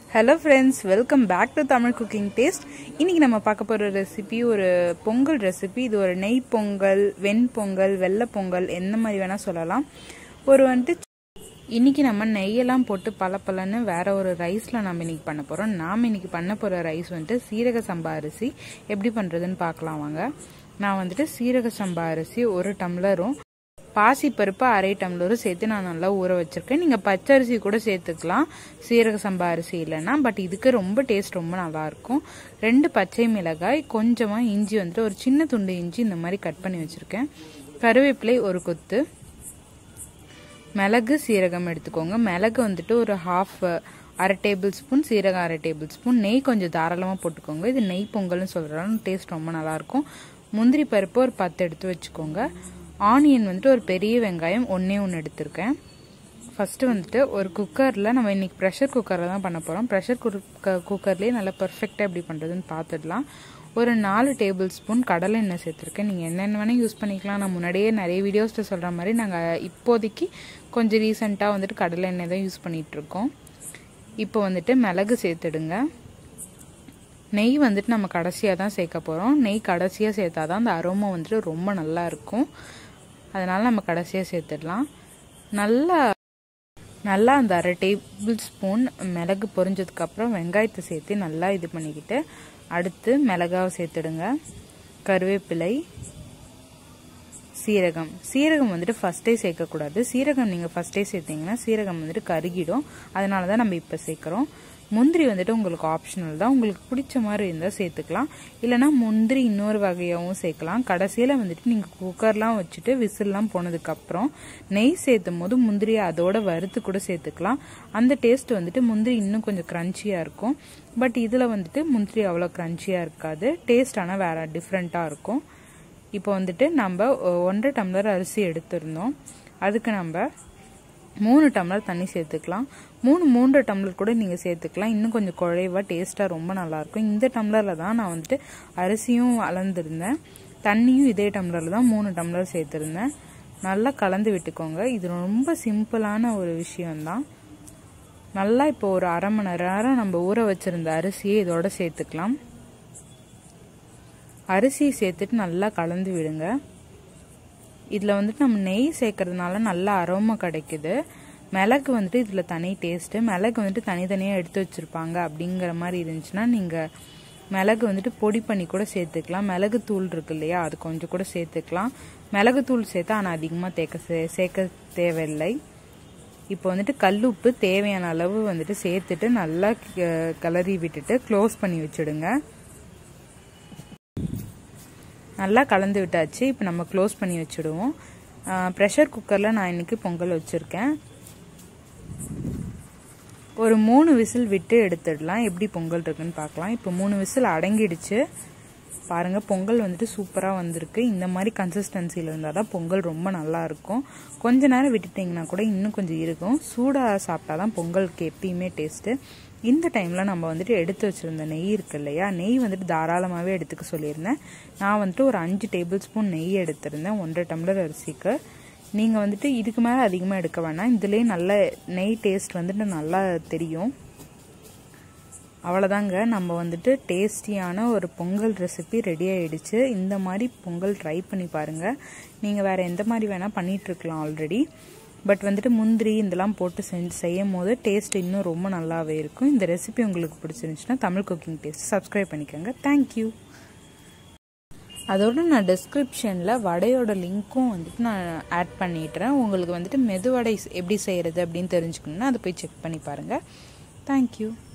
hello friends welcome back to Tamil cooking taste இன்னைக்கு நம்ம பார்க்க போகிற ரெசிபி ஒரு பொங்கல் ரெசிபி இது ஒரு நெய் பொங்கல் வெண் பொங்கல் வெள்ளை பொங்கல் எந்த மாதிரி வேணால் சொல்லலாம் ஒரு வந்துட்டு இன்னைக்கு நம்ம நெய்யெல்லாம் போட்டு பல பலன்னு வேற ஒரு ரைஸில் நம்ம இன்னைக்கு பண்ண போகிறோம் நாம் இன்னைக்கு பண்ண போகிற ரைஸ் வந்துட்டு சீரக சம்பா அரிசி எப்படி பண்ணுறதுன்னு பார்க்கலாம் வாங்க நான் வந்துட்டு சீரக சம்பா அரிசி ஒரு டம்ளரும் பாசி பருப்பு அரை டம்ளரும் சேர்த்து நான் நல்லா ஊற வச்சிருக்கேன் நீங்கள் பச்சரிசி கூட சேர்த்துக்கலாம் சீரக சம்பா அரிசி இல்லைன்னா பட் இதுக்கு ரொம்ப டேஸ்ட் ரொம்ப நல்லா இருக்கும் ரெண்டு பச்சை மிளகாய் கொஞ்சமாக இஞ்சி வந்துட்டு ஒரு சின்ன துண்டு இஞ்சி இந்த மாதிரி கட் பண்ணி வச்சுருக்கேன் கருவேப்பிலை ஒரு கொத்து மிளகு சீரகம் எடுத்துக்கோங்க மிளகு வந்துட்டு ஒரு ஹாஃப் அரை டேபிள் ஸ்பூன் சீரகம் அரை டேபிள் ஸ்பூன் நெய் கொஞ்சம் தாராளமாக போட்டுக்கோங்க இது நெய் பொங்கல்னு சொல்கிறாலும் டேஸ்ட் ரொம்ப நல்லாயிருக்கும் முந்திரி பருப்பு ஒரு பத்து எடுத்து வச்சுக்கோங்க ஆனியன் வந்துட்டு ஒரு பெரிய வெங்காயம் ஒன்றே ஒன்று எடுத்திருக்கேன் ஃபஸ்ட்டு வந்துட்டு ஒரு குக்கரில் நம்ம இன்றைக்கி ப்ரெஷர் குக்கரில் தான் பண்ண போகிறோம் ப்ரெஷர் குக்கர் குக்கர்லேயே நல்லா பர்ஃபெக்டாக எப்படி பண்ணுறதுன்னு பார்த்துடலாம் ஒரு நாலு டேபிள் ஸ்பூன் கடலை எண்ணெய் சேர்த்துருக்கேன் நீங்கள் என்னென்ன வேணால் யூஸ் பண்ணிக்கலாம் நான் முன்னாடியே நிறைய வீடியோஸில் சொல்கிற மாதிரி நாங்கள் இப்போதைக்கு கொஞ்சம் ரீசெண்டாக வந்துட்டு கடலை எண்ணெய் தான் யூஸ் பண்ணிகிட்ருக்கோம் இப்போ வந்துட்டு மிளகு சேர்த்துடுங்க நெய் வந்துட்டு நம்ம கடைசியாக தான் சேர்க்க போகிறோம் நெய் கடைசியாக சேர்த்தா தான் அந்த அரோமா வந்துட்டு ரொம்ப நல்லா இருக்கும் அதனால் நம்ம கடைசியாக சேர்த்துடலாம் நல்லா நல்லா அந்த அரை டேபிள் ஸ்பூன் மிளகு பொரிஞ்சதுக்கப்புறம் வெங்காயத்தை சேர்த்து நல்லா இது பண்ணிக்கிட்டு அடுத்து மிளகாவை சேர்த்துடுங்க கருவேப்பிலை சீரகம் சீரகம் வந்துட்டு ஃபஸ்ட்டே சேர்க்கக்கூடாது சீரகம் நீங்கள் ஃபஸ்ட்டே சேர்த்திங்கன்னா சீரகம் வந்துட்டு கருகிடும் அதனால தான் நம்ம இப்போ சேர்க்குறோம் முந்திரி வந்துட்டு உங்களுக்கு ஆப்ஷனல் தான் உங்களுக்கு பிடிச்ச மாதிரி இருந்தால் சேர்த்துக்கலாம் இல்லைனா முந்திரி இன்னொரு வகையாகவும் சேர்க்கலாம் கடைசியில் வந்துட்டு நீங்கள் குக்கர்லாம் வச்சுட்டு விசில்லாம் போனதுக்கப்புறம் நெய் சேர்த்தும் போது முந்திரியை அதோட வறுத்து கூட சேர்த்துக்கலாம் அந்த டேஸ்ட் வந்துட்டு முந்திரி இன்னும் கொஞ்சம் க்ரன்ச்சியாக இருக்கும் பட் இதில் வந்துட்டு முந்திரி அவ்வளோ க்ரன்ச்சியாக இருக்காது டேஸ்ட் ஆனால் வேறு டிஃப்ரெண்ட்டாக இருக்கும் இப்போ வந்துட்டு நம்ம ஒன்றரை டம்ளர் அரிசி எடுத்திருந்தோம் அதுக்கு நம்ம மூணு டம்ளர் தண்ணி சேர்த்துக்கலாம் மூணு மூன்று டம்ளர் கூட நீங்கள் சேர்த்துக்கலாம் இன்னும் கொஞ்சம் குழைவாக டேஸ்ட்டாக ரொம்ப நல்லாயிருக்கும் இந்த டம்ளரில் தான் நான் வந்துட்டு அரிசியும் அளந்துருந்தேன் தண்ணியும் இதே டம்ளரில் தான் மூணு டம்ளர் சேர்த்துருந்தேன் நல்லா கலந்து விட்டுக்கோங்க இது ரொம்ப சிம்பிளான ஒரு விஷயம்தான் நல்லா இப்போ ஒரு அரை மணி நேரம் நம்ம ஊற வச்சுருந்த அரிசியை இதோட சேர்த்துக்கலாம் அரிசியை சேர்த்துட்டு நல்லா கலந்து விடுங்க இதில் வந்துட்டு நம்ம நெய் சேர்க்கறதுனால நல்ல அரோமா கிடைக்குது மிளகு வந்துட்டு இதில் தனி டேஸ்ட்டு மிளகு வந்துட்டு தனித்தனியாக எடுத்து வச்சுருப்பாங்க அப்படிங்கிற மாதிரி இருந்துச்சுன்னா நீங்கள் மிளகு வந்துட்டு பொடி பண்ணி கூட சேர்த்துக்கலாம் மிளகு தூள் இருக்கு இல்லையா அது கொஞ்சம் கூட சேர்த்துக்கலாம் மிளகு தூள் சேர்த்தா ஆனால் அதிகமாக தேக்க சேர்க்க தேவையில்லை இப்போ வந்துட்டு கல்லுப்பு தேவையான அளவு வந்துட்டு சேர்த்துட்டு நல்லா கிளறி விட்டுட்டு க்ளோஸ் பண்ணி வச்சுடுங்க நல்லா கலந்து விட்டாச்சு இப்போ நம்ம க்ளோஸ் பண்ணி வச்சுடுவோம் ப்ரெஷர் குக்கரில் நான் இன்றைக்கி பொங்கல் வச்சுருக்கேன் ஒரு மூணு விசில் விட்டு எடுத்துடலாம் எப்படி பொங்கல் இருக்குன்னு பார்க்கலாம் இப்போ மூணு விசில் அடங்கிடுச்சு பாருங்கள் பொங்கல் வந்துட்டு சூப்பராக வந்திருக்கு இந்த மாதிரி கன்சிஸ்டன்சியில் இருந்தால் தான் பொங்கல் ரொம்ப நல்லா இருக்கும் கொஞ்ச நேரம் விட்டுட்டிங்கன்னா கூட இன்னும் கொஞ்சம் இருக்கும் சூடாக சாப்பிட்டா தான் பொங்கலுக்கு எப்பயுமே டேஸ்ட்டு இந்த டைமில் நம்ம வந்துட்டு எடுத்து வச்சுருந்த நெய் இருக்கு இல்லையா நெய் வந்துட்டு தாராளமாகவே எடுத்துக்க சொல்லியிருந்தேன் நான் வந்துட்டு ஒரு அஞ்சு டேபிள் ஸ்பூன் நெய் எடுத்திருந்தேன் ஒன்றரை டம்ளர் அரிசிக்கு நீங்கள் வந்துட்டு இதுக்கு மேலே அதிகமாக எடுக்க வேணாம் இதுலேயே நல்ல நெய் டேஸ்ட் வந்துட்டு நல்லா தெரியும் அவ்வளோதாங்க நம்ம வந்துட்டு டேஸ்டியான ஒரு பொங்கல் ரெசிபி ரெடி ஆகிடுச்சு இந்த மாதிரி பொங்கல் ட்ரை பண்ணி பாருங்கள் நீங்கள் வேறு எந்த மாதிரி வேணால் பண்ணிகிட்ருக்கலாம் ஆல்ரெடி பட் வந்துட்டு முந்திரி இதெல்லாம் போட்டு செஞ்சு செய்யும் போது டேஸ்ட் இன்னும் ரொம்ப நல்லாவே இருக்கும் இந்த ரெசிபி உங்களுக்கு பிடிச்சிருந்துச்சுன்னா தமிழ் குக்கிங் டேஸ்ட் சப்ஸ்கிரைப் பண்ணிக்கோங்க தேங்க்யூ அதோட நான் டிஸ்கிரிப்ஷனில் வடையோட லிங்க்கும் வந்துட்டு நான் ஆட் பண்ணிட்டுறேன் உங்களுக்கு வந்துட்டு மெதுவடை எப்படி செய்கிறது அப்படின்னு தெரிஞ்சுக்கணுன்னா அதை போய் செக் பண்ணி பாருங்கள் தேங்க்யூ